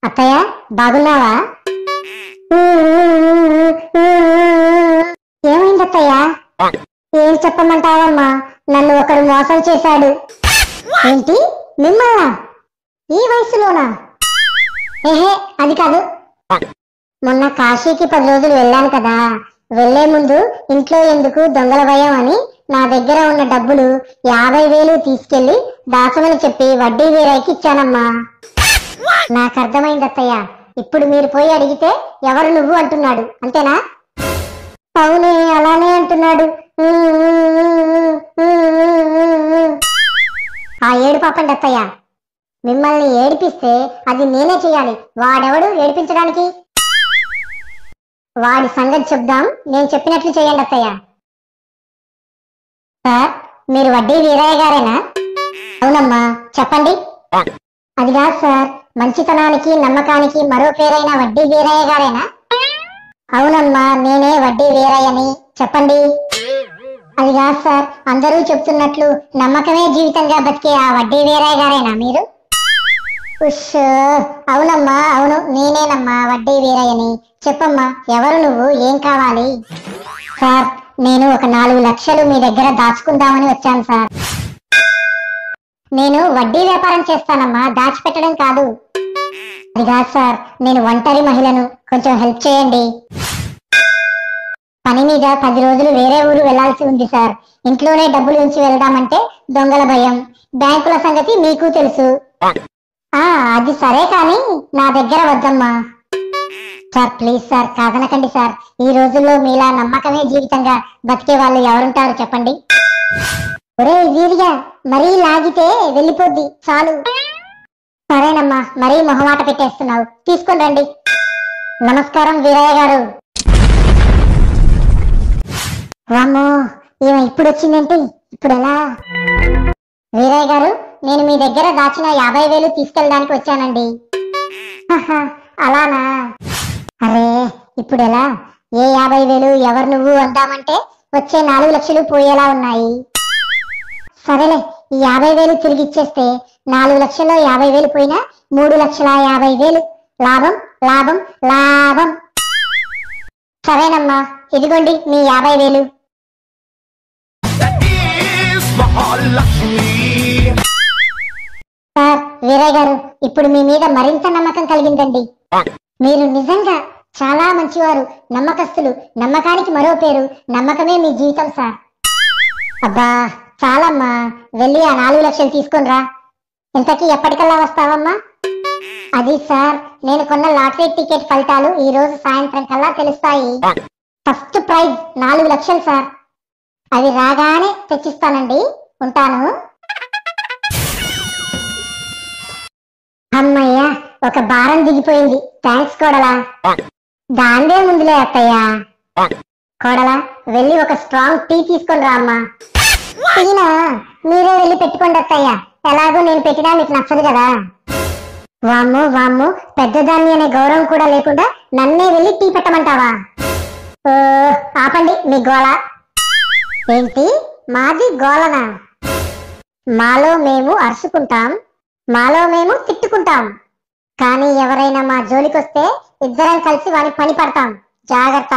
అత్తయ్య బాగున్నావా ఏమైంది అత్తయ్య ఏం చెప్పమంటావమ్మా నన్ను ఒకడు మోసం చేశాడు ఏంటి మిమ్మల్నా ఈ వయసులోనా ఏహే అది కాదు మొన్న కాశీకి పది రోజులు వెళ్ళాను కదా వెళ్లే ముందు ఇంట్లో ఎందుకు దొంగల భయం అని నా దగ్గర ఉన్న డబ్బులు యాభై వేలు తీసుకెళ్లి దాచమని చెప్పి వడ్డీ వీరాయికి ఇచ్చానమ్మా నాకు అర్థమైంది అత్తయ్య ఇప్పుడు మీరు పోయి అడిగితే ఎవరు నువ్వు అంటున్నాడు అంతేనా అవునే అలానే అంటున్నాడు ఆ ఏడు పాపండి అత్తయ్య మిమ్మల్ని ఏడిపిస్తే అది నేనే చేయాలి వాడెవడు ఏడిపించడానికి వాడి సంగతి చెప్దాం నేను చెప్పినట్లు చేయండి అత్తయ్య సార్ మీరు వడ్డీ వీరయ్య గారేనా అవునమ్మా చెప్పండి అది కాదు సార్ మంచితనానికి నమ్మకానికి మరో పేరైన వడ్డీ వీరయ్య గారేనా అవునమ్మా నేనే వడ్డీ వీరయ్యని చెప్పండి అది కాదు సార్ అందరూ చెప్తున్నట్లు నమ్మకమే జీవితంగా బతికే ఆ వడ్డీ వీరయ్య గారేనా మీరు ఉష్ అవునమ్మా అవును నేనేనమ్మా వడ్డీ వీరయ్యని చెప్పమ్మా ఎవరు నువ్వు ఏం కావాలి సార్ నేను ఒక నాలుగు లక్షలు మీ దగ్గర దాచుకుందామని వచ్చాను సార్ నేను వడ్డీ వ్యాపారం చేస్తానమ్మా దాచిపెట్టడం కాదు అది కాదు సార్ నేను ఒంటరి మహిళను కొంచెం హెల్ప్ చేయండి పని మీద పది రోజులు వేరే ఊరు వెళ్లాల్సి ఉంది సార్ ఇంట్లోనే డబ్బులు ఉంచి వెళ్దామంటే దొంగల భయం బ్యాంకుల సంగతి మీకు తెలుసు ఆ అది సరే కానీ నా దగ్గర వద్దమ్మా సార్ ప్లీజ్ సార్ కాదనకండి సార్ ఈ రోజుల్లో మీలా నమ్మకమే జీవితంగా బతికే వాళ్ళు ఎవరుంటారు చెప్పండి ఒరే వీరిగా మరీ లాగితే వెళ్ళిపోద్ది చాలు సరేనమ్మా మరీ మొహమాట పెట్టేస్తున్నావు తీసుకొని రండి నమస్కారం వీరయ్య గారు వామ్మో ఈమె ఇప్పుడు వచ్చిందేంటి ఇప్పుడు ఎలా వీరయ్య గారు నేను మీ దగ్గర దాచిన యాభై వేలు తీసుకెళ్ళడానికి వచ్చానండి హహ, అలానా అరే ఇప్పుడు ఎలా ఏ యాభై వేలు ఎవరు నువ్వు అందామంటే వచ్చే నాలుగు లక్షలు పోయేలా ఉన్నాయి సరేలే ఈ యాభై వేలు తిరిగి ఇచ్చేస్తే నాలుగు లక్షల్లో యాభై వేలు పోయినా మూడు లక్షల యాభై వేలు లాభం లాభం లాభం సరేనమ్మా ఇదిగోండి మీ యాభై వేలు That is Mahalakshmi. Sir Veeraiah గారు ఇప్పుడు మీ మీద మరింత నమ్మకం కలిగిందండి మీరు నిజంగా చాలా మంచివారు నమ్మకస్తులు నమ్మకానికి మరో పేరు నమ్మకమే మీ జీవితం సార్ అబ్బా చాలమ్మా వెళ్ళి ఆ నాలుగు లక్షలు తీసుకునిరా ఇంతకీ ఎప్పటికల్లా వస్తావమ్మా అది సార్ నేను కొన్న లాటరీ టికెట్ ఫలితాలు ఈ రోజు సాయంత్రం కల్లా తెలుస్తాయి ఫస్ట్ ప్రైజ్ నాలుగు లక్షలు సార్ అవి రాగానే తెచ్చిస్తానండి ఉంటాను అమ్మయ్యా ఒక భారం దిగిపోయింది థ్యాంక్స్ కోడలా దాందే ముందులే అత్తయ్య కోడలా వెళ్ళి ఒక స్ట్రాంగ్ టీ తీసుకొని రా అమ్మా టీనా మీరే వెళ్ళి పెట్టుకోండి అత్తయ్య ఎలాగో నేను పెట్టినా మీకు నచ్చదు కదా వామ్ము వామ్ము పెద్దదాన్ని అనే గౌరవం కూడా లేకుండా నన్నే వెళ్ళి టీ పెట్టమంటావా ఓ ఆపండి మీ గోళ ఏంటి మాది గోళనా మాలో మేము అరుచుకుంటాం మాలో మేము తిట్టుకుంటాం కానీ ఎవరైనా మా జోలికొస్తే ఇద్దరం కలిసి వాని పని పడతాం జాగ్రత్త